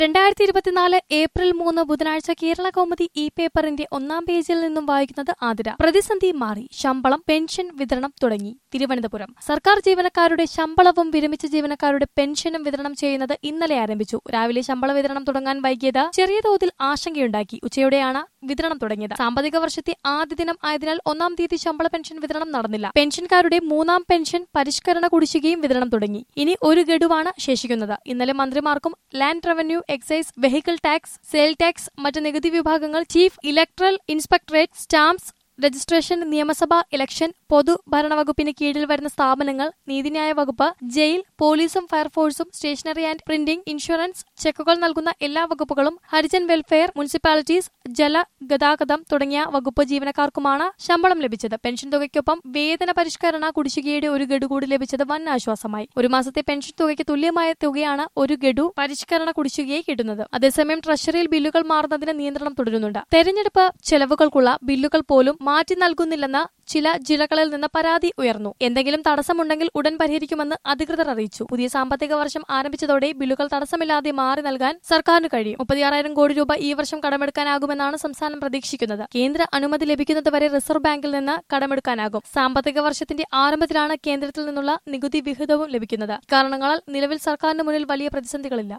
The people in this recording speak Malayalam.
രണ്ടായിരത്തി ഇരുപത്തിനാല് ഏപ്രിൽ മൂന്ന് ബുധനാഴ്ച കേരള കൗമുദി ഇ പേപ്പറിന്റെ ഒന്നാം പേജിൽ നിന്നും വായിക്കുന്നത് ആതിര പ്രതിസന്ധി മാറി ശമ്പളം പെൻഷൻ വിതരണം തുടങ്ങി തിരുവനന്തപുരം സർക്കാർ ജീവനക്കാരുടെ ശമ്പളവും വിരമിച്ച ജീവനക്കാരുടെ പെൻഷനും വിതരണം ചെയ്യുന്നത് ഇന്നലെ ആരംഭിച്ചു രാവിലെ ശമ്പള വിതരണം തുടങ്ങാൻ വൈകിയത് ചെറിയ തോതിൽ ആശങ്കയുണ്ടാക്കി ഉച്ചയോടെയാണ് വിതരണം തുടങ്ങിയത് സാമ്പത്തിക വർഷത്തെ ആദ്യ ദിനം ആയതിനാൽ ഒന്നാം തീയതി ശമ്പള പെൻഷൻ വിതരണം നടന്നില്ല പെൻഷൻകാരുടെ മൂന്നാം പെൻഷൻ പരിഷ്കരണ കുടിശ്ശികയും വിതരണം തുടങ്ങി ഇനി ഒരു ഗഡുവാണ് ശേഷിക്കുന്നത് ഇന്നലെ മന്ത്രിമാർക്കും land revenue excise vehicle tax sale tax മറ്റ് നികുതി വിഭാഗങ്ങൾ chief electoral inspectorate stamps registration നിയമസഭാ ഇലക്ഷൻ പൊതുഭരണ വകുപ്പിന് കീഴിൽ വരുന്ന സ്ഥാപനങ്ങൾ നീതിന്യായ വകുപ്പ് ജയിൽ പോലീസും ഫയർഫോഴ്സും സ്റ്റേഷനറി ആൻഡ് പ്രിന്റിംഗ് ഇൻഷുറൻസ് ചെക്കുകൾ നൽകുന്ന എല്ലാ വകുപ്പുകളും ഹരിജൻ വെൽഫെയർ മുനിസിപ്പാലിറ്റീസ് ജല ഗതാഗതം തുടങ്ങിയ വകുപ്പ് ജീവനക്കാർക്കുമാണ് ശമ്പളം ലഭിച്ചത് പെൻഷൻ തുകയ്ക്കൊപ്പം വേതന പരിഷ്കരണ കുടിശ്ശികയുടെ ഒരു ഗഡു കൂടി ലഭിച്ചത് വൻ ആശ്വാസമായി ഒരു മാസത്തെ പെൻഷൻ തുകയ്ക്ക് തുല്യമായ തുകയാണ് ഒരു ഗഡു പരിഷ്കരണ കുടിശ്ശികയായി കിട്ടുന്നത് അതേസമയം ട്രഷറിയിൽ ബില്ലുകൾ മാറുന്നതിന് നിയന്ത്രണം തുടരുന്നുണ്ട് തെരഞ്ഞെടുപ്പ് ചെലവുകൾക്കുള്ള ബില്ലുകൾ പോലും മാറ്റി നൽകുന്നില്ലെന്ന് ചില ജില്ലകളിൽ നിന്ന് പരാതി ഉയർന്നു എന്തെങ്കിലും തടസ്സമുണ്ടെങ്കിൽ ഉടൻ പരിഹരിക്കുമെന്ന് അധികൃതർ അറിയിച്ചു പുതിയ സാമ്പത്തിക വർഷം ആരംഭിച്ചതോടെ ബില്ലുകൾ തടസ്സമില്ലാതെ മാറി നൽകാൻ സർക്കാരിന് കഴിയും മുപ്പത്തിയാറായിരം കോടി രൂപ ഈ വർഷം കടമെടുക്കാനാകുമെന്നാണ് സംസ്ഥാനം പ്രതീക്ഷിക്കുന്നത് കേന്ദ്ര അനുമതി ലഭിക്കുന്നതുവരെ റിസർവ് ബാങ്കിൽ നിന്ന് കടമെടുക്കാനാകും സാമ്പത്തിക വർഷത്തിന്റെ ആരംഭത്തിലാണ് കേന്ദ്രത്തിൽ നിന്നുള്ള നികുതി വിഹിതവും ലഭിക്കുന്നത് കാരണങ്ങളാൽ നിലവിൽ സർക്കാരിന് മുന്നിൽ വലിയ പ്രതിസന്ധികളില്ല